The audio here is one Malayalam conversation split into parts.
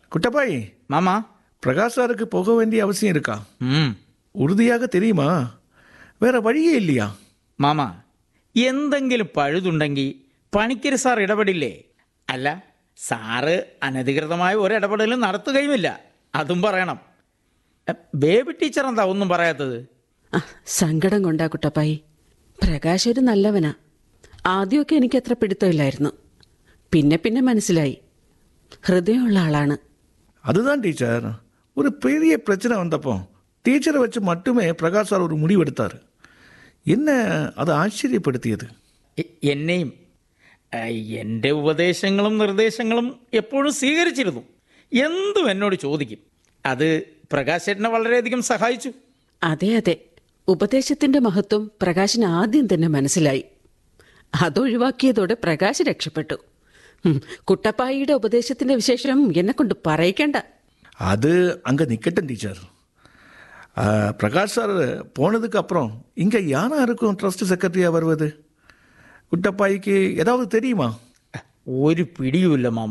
குட்டப்பாய் மாமா பிரகாஷ் சாருக்கு போக வேண்டிய அவசியம் இருக்கா ம் உறுதியாக தெரியுமா வேற வழியே இல்லையா മാമ എന്തെങ്കിലും പഴുതുണ്ടെങ്കിൽ പണിക്കര് സാർ ഇടപെടില്ലേ അല്ല സാറ് അനധികൃതമായ ഒരു ഇടപെടലും നടത്തുകയുമില്ല അതും പറയണം എ, ബേബി ടീച്ചർ എന്താ ഒന്നും പറയാത്തത് ആ, സങ്കടം കൊണ്ടാ കുട്ടപ്പായി പ്രകാശ് ഒരു നല്ലവനാ ആദ്യമൊക്കെ എനിക്ക് അത്ര പിടുത്തമില്ലായിരുന്നു പിന്നെ പിന്നെ മനസ്സിലായി ഹൃദയമുള്ള ആളാണ് அதுதான் டீச்சர் ஒரு பெரிய பிரச்சனை வந்தப்போ டீச்சரை வச்சு மட்டுமே பிரகாஷ் சார் ஒரு முடிவெடுத்தார் என்ன அது ஆச்சரியப்படுத்தியது എ- എന്നെയും എ, എൻ്റെ ഉപദേശങ്ങളും നിർദ്ദേശങ്ങളും എപ്പോഴും സ്വീകരിച്ചിരുന്നു എന്തും എന്നോട് ചോദിക്കും അത് പ്രകാശ് ചേട്ടനെ വളരെയധികം സഹായിച്ചു അതെ അതെ ഉപദേശത്തിന്റെ മഹത്വം പ്രകാശിന് ആദ്യം തന്നെ മനസ്സിലായി അതൊഴിവാക്കിയതോടെ പ്രകാശ് രക്ഷപ്പെട്ടു ഉം, കുട്ടപ്പായിയുടെ ഉപദേശത്തിന്റെ വിശേഷം എന്നെ കൊണ്ട് പറയിക്കണ്ട அது அங்கே நிற்கட்டும் டீச்சர் ஆ, பிரகாஷ் சார் போனதுக்கு அப்புறம் இங்கே யாரா இருக்கும் ட்ரஸ்ட் செக்ரட்டரியாக வருவது குட்டப்பாய்க்கு ஏதாவது தெரியுமா ഒരു പിടിയുമില്ല മാമ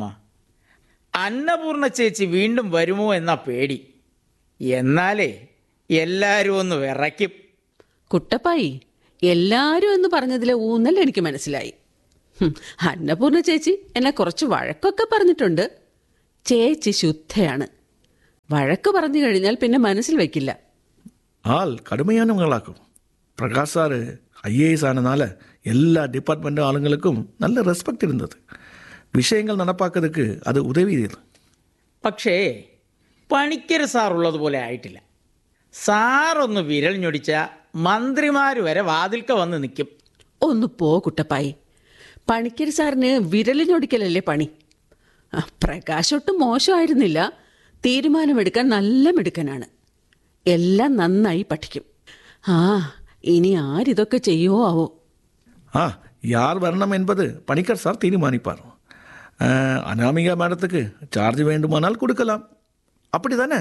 അന്നപൂർണ ചേച്ചി വീണ്ടും വരുമോ എന്ന പേടി എന്നാലേ എല്ലാവരും ഒന്ന് വിറയ്ക്കും കുട്ടപ്പായി എല്ലാരും എന്ന് പറഞ്ഞതിലെ ഊന്നൽ എനിക്ക് മനസ്സിലായി ഹും, അന്നപൂർണ ചേച്ചി എന്നെ കുറച്ച് വഴക്കൊക്കെ പറഞ്ഞിട്ടുണ്ട് ചേച്ചി ശുദ്ധയാണ് വഴക്ക് പറഞ്ഞു കഴിഞ്ഞാൽ പിന്നെ മനസ്സിൽ വെക്കില്ല ஆள் கடுமையானவங்களாக்கும் பிரகாஷ் சார் ஐஏஎஸ் ஆனனால எல்லா டிபார்ட்மெண்ட் ஆளுங்களுக்கும் நல்ல ரெஸ்பெக்ட் இருந்தது விஷயங்கள் நடப்பாக்கிறதுக்கு அது உதவி പക്ഷേ പണിക്കര് സാർ ഉള്ളതുപോലെ ആയിട്ടില്ല സാറൊന്ന് വിരൽ ഞൊടിച്ച മന്ത്രിമാർ വരെ വാതിൽക്ക വന്ന് നിൽക്കും ഒന്ന് പോ കുട്ടപ്പായി പണിക്കര് സാറിന് വിരലിഞ്ഞൊടിക്കലല്ലേ പണി ആ, പ്രകാശ് ഒട്ടും മോശമായിരുന്നില്ല തീരുമാനമെടുക്കാൻ നല്ല മിടുക്കനാണ് എല്ലാം നന്നായി പഠിക്കും ആ ഇനി ആരിതൊക്കെ ചെയ്യുമോ ആവോ ஆ யார் வரணும் என்பது பணிக்கர் சார் தீர்மானிப்பார் ஆ, அனாமிகா மேடத்துக்கு சார்ஜ் வேண்டுமானால் கொடுக்கலாம் அப்படி தானே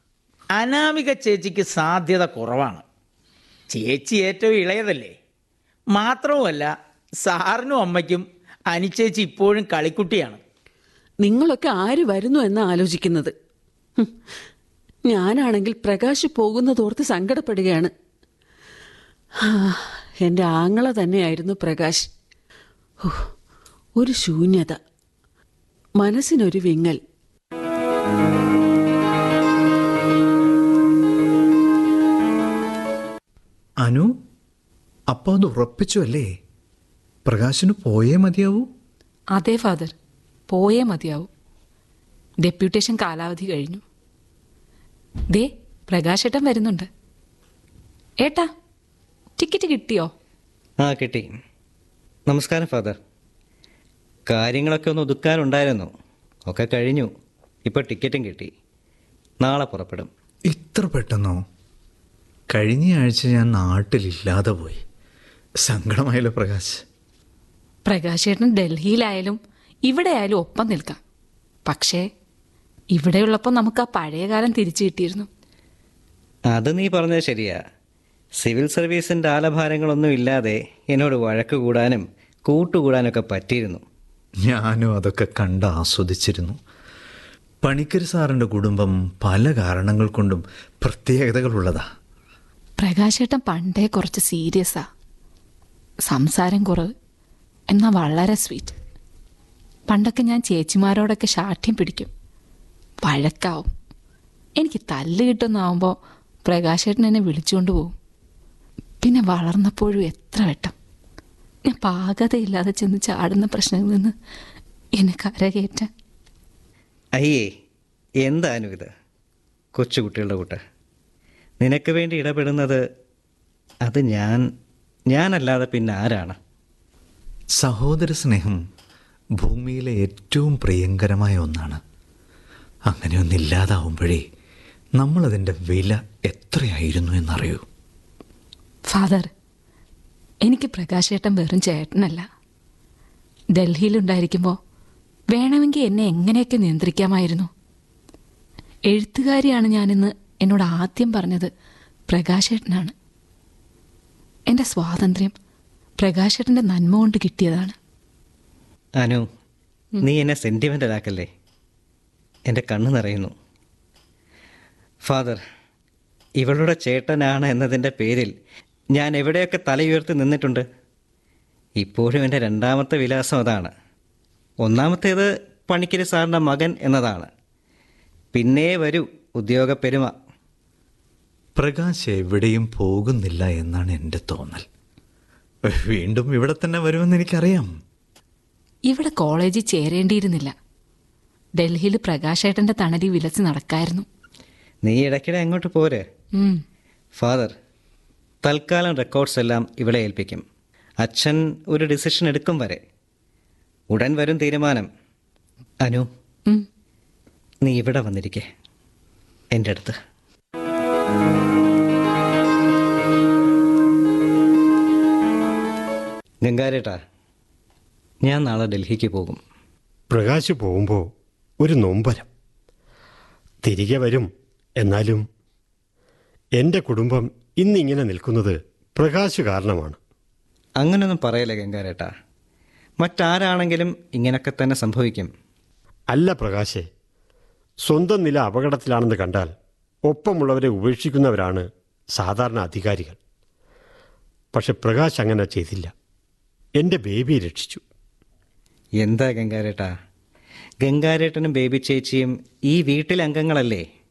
അനാമിക ചേച്ചിക്ക് സാധ്യത കുറവാണ് ചേച്ചി ഏറ്റവും ഇളയതല്ലേ മാത്രവുമല്ല സാറിനും അമ്മയ്ക്കും അനിച്ചേച്ചി ഇപ്പോഴും കളിക്കുട്ടിയാണ് നിങ്ങളൊക്കെ ആര് വരുന്നു എന്ന് ആലോചിക്കുന്നത് ഹും, ഞാനാണെങ്കിൽ പ്രകാശ് പോകുന്നതോർത്ത് സങ്കടപ്പെടുകയാണ് ആ, എൻ്റെ ആങ്ങള തന്നെയായിരുന്നു പ്രകാശ് ഹോ, ഒരു ശൂന്യത മനസ്സിനൊരു വിങ്ങൽ അനു അപ്പോൾ അത് ഉറപ്പിച്ചു അല്ലേ പ്രകാശിന് പോയേ മതിയാവൂ അതെ ഫാദർ പോയേ മതിയാവും ഡെപ്യൂട്ടേഷൻ കാലാവധി കഴിഞ്ഞു ദേ പ്രകാശേട്ടൻ വരുന്നുണ്ട് ഏട്ടാ ടിക്കറ്റ് കിട്ടിയോ ആ കിട്ടി നമസ്കാരം ഫാദർ കാര്യങ്ങളൊക്കെ ഒന്ന് ഒതുക്കാനുണ്ടായിരുന്നു ഒക്കെ കഴിഞ്ഞു ഇപ്പോൾ ടിക്കറ്റും കിട്ടി നാളെ പുറപ്പെടും ഇത്ര പെട്ടെന്നോ കഴിഞ്ഞ ആഴ്ച ഞാൻ നാട്ടിലില്ലാതെ പോയി സങ്കടമായല്ലോ പ്രകാശ് പ്രകാശേട്ടൻ ഡൽഹിയിലായാലും ഇവിടെ ആയാലും ഒപ്പം നിൽക്കാം പക്ഷേ ഇവിടെയുള്ളപ്പോൾ നമുക്ക് ആ പഴയ കാലം തിരിച്ചു കിട്ടിയിരുന്നു അത് നീ പറഞ്ഞത് ശരിയാ സിവിൽ സർവീസിൻ്റെ ആലഭാരങ്ങളൊന്നും ഇല്ലാതെ എന്നോട് വഴക്ക് കൂടാനും കൂട്ടുകൂടാനൊക്കെ പറ്റിയിരുന്നു ഞാനും അതൊക്കെ കണ്ട് ആസ്വദിച്ചിരുന്നു പണിക്കർ സാറിൻ്റെ കുടുംബം പല കാരണങ്ങൾ കൊണ്ടും പ്രത്യേകതകളുള്ളതാ പ്രകാശേട്ടൻ പണ്ടേ കുറച്ച് സീരിയസാ സംസാരം കുറവ് എന്നാൽ വളരെ സ്വീറ്റ് പണ്ടൊക്കെ ഞാൻ ചേച്ചിമാരോടൊക്കെ ശാഠ്യം പിടിക്കും വഴക്കാവും എനിക്ക് തല്ല് കിട്ടുന്നാവുമ്പോൾ പ്രകാശേട്ടൻ എന്നെ വിളിച്ചുകൊണ്ട് പോകും പിന്നെ വളർന്നപ്പോഴും എത്ര വട്ടം ഞാൻ പാകതയില്ലാതെ ചെന്ന് ചാടുന്ന പ്രശ്നങ്ങളിൽ നിന്ന് എന്നെ കരകയറ്റാൻ അയ്യേ എന്താനും ഇത് കൊച്ചുകുട്ടികളുടെ കൂട്ട് നിനക്ക് വേണ്ടി ഇടപെടുന്നത് അത് ഞാൻ ഞാനല്ലാതെ പിന്നെ ആരാണ് സഹോദര സ്നേഹം ഭൂമിയിലെ ഏറ്റവും പ്രിയങ്കരമായ ഒന്നാണ് അങ്ങനെയൊന്നില്ലാതാവുമ്പോഴേ നമ്മളതിൻ്റെ വില എത്രയായിരുന്നു എന്നറിയൂ ഫാദർ എനിക്ക് പ്രകാശേട്ടൻ വെറും ചേട്ടനല്ല ഡൽഹിയിലുണ്ടായിരിക്കുമ്പോൾ വേണമെങ്കിൽ എന്നെ എങ്ങനെയൊക്കെ നിയന്ത്രിക്കാമായിരുന്നു എഴുത്തുകാരിയാണ് ഞാനെന്ന് എന്നോട് ആദ്യം പറഞ്ഞത് പ്രകാശേട്ടനാണ് എൻ്റെ സ്വാതന്ത്ര്യം പ്രകാശേട്ടൻ്റെ നന്മ കൊണ്ട് കിട്ടിയതാണ് അനു നീ എന്നെ സെൻറ്റിമെൻ്റലാക്കല്ലേ എൻ്റെ കണ്ണ് നിറയുന്നു ഫാദർ ഇവളുടെ ചേട്ടനാണ് എന്നതിൻ്റെ പേരിൽ ഞാൻ എവിടെയൊക്കെ തലയുയർത്തി നിന്നിട്ടുണ്ട് ഇപ്പോഴും എൻ്റെ രണ്ടാമത്തെ വിലാസം അതാണ് ഒന്നാമത്തേത് പണിക്കരി സാറിൻ്റെ മകൻ എന്നതാണ് പിന്നെ വരൂ ഉദ്യോഗ പെരുമ പ്രകാശ് എവിടെയും പോകുന്നില്ല എന്നാണ് എൻ്റെ തോന്നൽ വീണ്ടും ഇവിടെ തന്നെ വരുമെന്ന് എനിക്കറിയാം ഇവിടെ കോളേജിൽ ചേരേണ്ടിയിരുന്നില്ല ഡൽഹിയിൽ പ്രകാശേട്ടന്റെ തണലി വിലസി നടക്കായിരുന്നു നീ ഇടയ്ക്കിടെ അങ്ങോട്ട് പോരെ ഉം. ഫാദർ തൽക്കാലം റെക്കോർഡ്സ് എല്ലാം ഇവിടെ ഏൽപ്പിക്കും അച്ഛൻ ഒരു ഡിസിഷൻ എടുക്കും വരെ ഉടൻ വരും തീരുമാനം അനു ഉം. നീ ഇവിടെ വന്നിരിക്കെ എൻ്റെ അടുത്ത് ഗംഗാരേട്ടാ ഞാൻ നാളെ ഡൽഹിക്ക് പോകും പ്രകാശ് പോകുമ്പോൾ ഒരു നൊമ്പരം തിരികെ വരും എന്നാലും എൻ്റെ കുടുംബം ഇന്നിങ്ങനെ നിൽക്കുന്നത് പ്രകാശ് കാരണമാണ് അങ്ങനൊന്നും പറയല്ലേ ഗംഗാരേട്ടാ മറ്റാരാണെങ്കിലും ഇങ്ങനൊക്കെ തന്നെ സംഭവിക്കും അല്ല പ്രകാശേ സ്വന്തം നില അപകടത്തിലാണെന്ന് കണ്ടാൽ ഒപ്പമുള്ളവരെ ഉപേക്ഷിക്കുന്നവരാണ് സാധാരണ അധികാരികൾ പക്ഷെ പ്രകാശ് അങ്ങനെ ചെയ്തില്ല എൻ്റെ ബേബിയെ രക്ഷിച്ചു എന്താ ഗംഗാരേട്ടാ ഗംഗാരേട്ടനും ബേബി ചേച്ചിയും ഈ വീട്ടിലെ അംഗങ്ങളല്ലേ